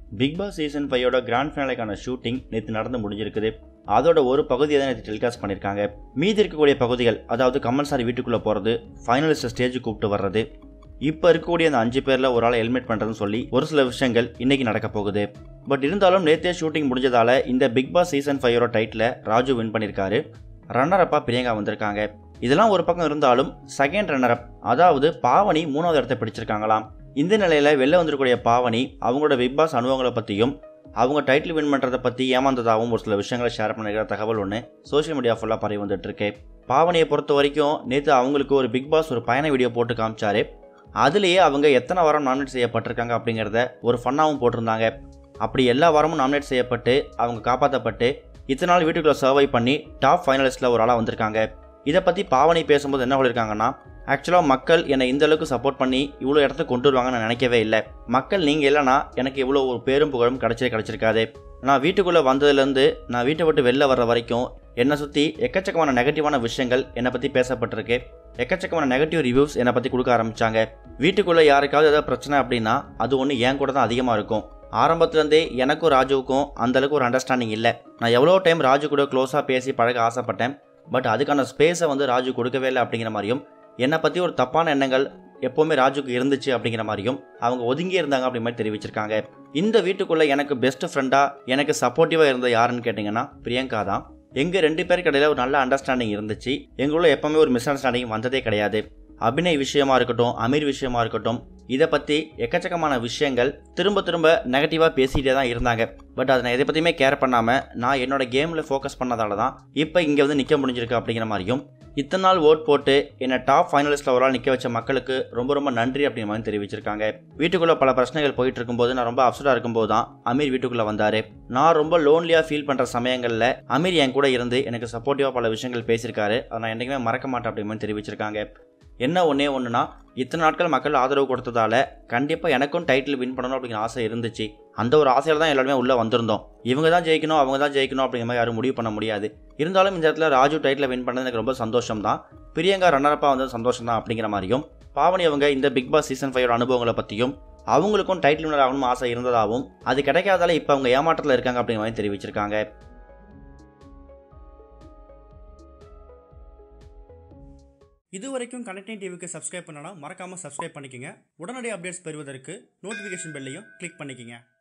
big Boss season ஃபைவோட grand ஃபினாலேக்கான shooting நேற்று நடந்து முடிஞ்சிருக்குது அதோட ஒரு பகுதியை தான் நேற்று டெலிகாஸ்ட் பண்ணியிருக்காங்க மீதி இருக்கக்கூடிய பகுதிகள் அதாவது கமல் சார் வீட்டுக்குள்ளே போகிறது ஃபைனலிஸ்ட் ஸ்டேஜ் கூப்பிட்டு வர்றது இப்போ இருக்கக்கூடிய அந்த அஞ்சு பேரில் ஒரு ஆளை ஹெல்மெட் பண்ணுறதுன்னு சொல்லி ஒரு சில விஷயங்கள் இன்னைக்கு நடக்க போகுது பட் இருந்தாலும் நேற்றே ஷூட்டிங் முடிஞ்சதால இந்த பிக் பாஸ் சீசன் ஃபைவோட டைட்டில் ராஜு வின் பண்ணியிருக்காரு ரன்னர் அப்பா பிரியங்கா வந்திருக்காங்க இதெல்லாம் ஒரு பக்கம் இருந்தாலும் செகண்ட் ரன்னர் அப் அதாவது பாவனி மூணாவது இடத்தை பிடிச்சிருக்காங்களாம் இந்த நிலையில் வெளில வந்திருக்கக்கூடிய பாவனி அவங்களோட பிக் பாஸ் அனுபவங்களை பற்றியும் அவங்க டைட்டில் வின் பண்ணுறதை பற்றி ஏமாந்ததாகவும் ஒரு சில விஷயங்களை ஷேர் பண்ணிக்கிற தகவல் ஒன்று சோஷியல் மீடியா ஃபுல்லாக பரவி வந்துட்டு இருக்கு பாவனியை பொறுத்த வரைக்கும் நேற்று அவங்களுக்கு ஒரு பிக் பாஸ் ஒரு பயண வீடியோ போட்டு காமிச்சாரு அதுலேயே அவங்க எத்தனை வாரம் நாமினேட் செய்யப்பட்டிருக்காங்க அப்படிங்கிறத ஒரு ஃபன்னாகவும் போட்டிருந்தாங்க அப்படி எல்லா வாரமும் நாமினேட் செய்யப்பட்டு அவங்க காப்பாற்றப்பட்டு இத்தனை நாள் வீட்டுக்குள்ளே சர்வை பண்ணி டாப் ஃபைனலிஸ்ட்டில் ஒரு ஆளாக வந்திருக்காங்க இதை பற்றி பாவனி பேசும்போது என்ன சொல்லியிருக்காங்கன்னா ஆக்சுவலாக மக்கள் என்னை இந்த அளவுக்கு சப்போர்ட் பண்ணி இவ்வளோ இடத்துக்கு கொண்டு வருவாங்கன்னு நான் நினைக்கவே இல்லை மக்கள் நீங்கள் இல்லைனா எனக்கு இவ்வளோ ஒரு பேரும் புகழும் கிடைச்சே கிடைச்சிருக்காது நான் வீட்டுக்குள்ளே வந்ததுலேருந்து நான் வீட்டை விட்டு வெளில வர்ற வரைக்கும் என்னை சுற்றி எக்கச்சக்கமான நெகட்டிவான விஷயங்கள் என்னை பற்றி பேசப்பட்டிருக்கு எக்கச்சக்கமான நெகட்டிவ் ரிவ்யூஸ் என்னை பற்றி கொடுக்க ஆரம்பித்தாங்க வீட்டுக்குள்ளே யாருக்காவது ஏதாவது பிரச்சனை அப்படின்னா அது ஒன்று என் கூட தான் அதிகமாக இருக்கும் ஆரம்பத்துலேருந்தே எனக்கும் ராஜுவுக்கும் அந்தளவுக்கு ஒரு அண்டர்ஸ்டாண்டிங் இல்லை நான் எவ்வளோ டைம் ராஜு கூட க்ளோஸாக பேசி பழக ஆசைப்பட்டேன் பட் அதுக்கான ஸ்பேஸை வந்து ராஜு கொடுக்கவே இல்லை அப்படிங்கிற மாதிரியும் என்னை பற்றி ஒரு தப்பான எண்ணங்கள் எப்போவுமே ராஜுக்கு இருந்துச்சு அப்படிங்கிற மாதிரியும் அவங்க ஒதுங்கி இருந்தாங்க அப்படி மாதிரி தெரிவிச்சிருக்காங்க இந்த வீட்டுக்குள்ளே எனக்கு பெஸ்ட் ஃப்ரெண்டாக எனக்கு சப்போர்ட்டிவாக இருந்த யாருன்னு கேட்டிங்கன்னா பிரியங்கா தான் எங்கள் ரெண்டு பேருக்கு இடையில ஒரு நல்ல அண்டர்ஸ்டாண்டிங் இருந்துச்சு எங்களுள்ள எப்போவுமே ஒரு மிஸ் அண்டர்ஸ்டாண்டிங் வந்ததே கிடையாது அபிநய் விஷயமா இருக்கட்டும் அமீர் விஷயமா இருக்கட்டும் இதை பற்றி எக்கச்சக்கமான விஷயங்கள் திரும்ப திரும்ப நெகட்டிவாக பேசிகிட்டே தான் இருந்தாங்க பட் அதை நான் எதை பற்றியுமே கேர் பண்ணாமல் நான் என்னோட கேமில் ஃபோக்கஸ் பண்ணதால தான் இப்போ இங்கே வந்து நிற்க முடிஞ்சிருக்கு அப்படிங்கிற மாதிரியும் இத்தனை நாள் ஓட் போட்டு என்னை டாப் ஃபைனலிஸ்ட்டில் ஒரு ஆள் நிற்க வச்ச மக்களுக்கு ரொம்ப ரொம்ப நன்றி அப்படிங்கிற மாதிரி தெரிவிச்சிருக்காங்க வீட்டுக்குள்ளே பல பிரச்சனைகள் போயிட்டு இருக்கும்போது நான் ரொம்ப அப்செட்டாக இருக்கும்போது தான் அமீர் வீட்டுக்குள்ளே வந்தார் நான் ரொம்ப லோன்லியாக ஃபீல் பண்ணுற சமயங்களில் அமீர் என் கூட இருந்து எனக்கு சப்போர்ட்டிவாக பல விஷயங்கள் பேசியிருக்காரு அதை நான் என்றைக்குமே மறக்க மாட்டேன் அப்படிங்கிற மாதிரி தெரிவிச்சிருக்காங்க என்ன ஒன்றே ஒன்றுனா இத்தனை நாட்கள் மக்கள் ஆதரவு கொடுத்ததால கண்டிப்பாக எனக்கும் டைட்டில் வின் பண்ணணும் அப்படிங்கிற ஆசை இருந்துச்சு அந்த ஒரு ஆசையில் தான் எல்லாருமே உள்ளே வந்திருந்தோம் இவங்க தான் ஜெயிக்கணும் அவங்க தான் ஜெயிக்கணும் அப்படிங்கிற மாதிரி யாரும் முடிவு பண்ண முடியாது இருந்தாலும் இந்த இடத்துல ராஜு டைட்டில் வின் பண்ணது எனக்கு ரொம்ப சந்தோஷம் தான் பிரியங்கா ரன்னரப்பாக வந்தது சந்தோஷம் தான் அப்படிங்கிற மாதிரியும் பாவனி அவங்க இந்த பிக் பாஸ் சீசன் ஃபைவோட அனுபவங்களை பற்றியும் அவங்களுக்கும் டைட்டில் வினர் ஆகணும் ஆசை இருந்ததாகவும் அது கிடைக்காதால இப்போ அவங்க ஏமாற்றத்தில் இருக்காங்க அப்படிங்கிற மாதிரி தெரிவிச்சிருக்காங்க இதுவரைக்கும் கனெக்டிங் டிவிக்கு சப்ஸ்கிரைப் பண்ணனா மறக்காமல் சப்ஸ்கிரைப் பண்ணிக்கங்க உடனடி அப்டேட்ஸ் பெறுவதற்கு நோட்டிஃபிகேஷன் பெல்லையும் கிளிக் பண்ணிக்கங்க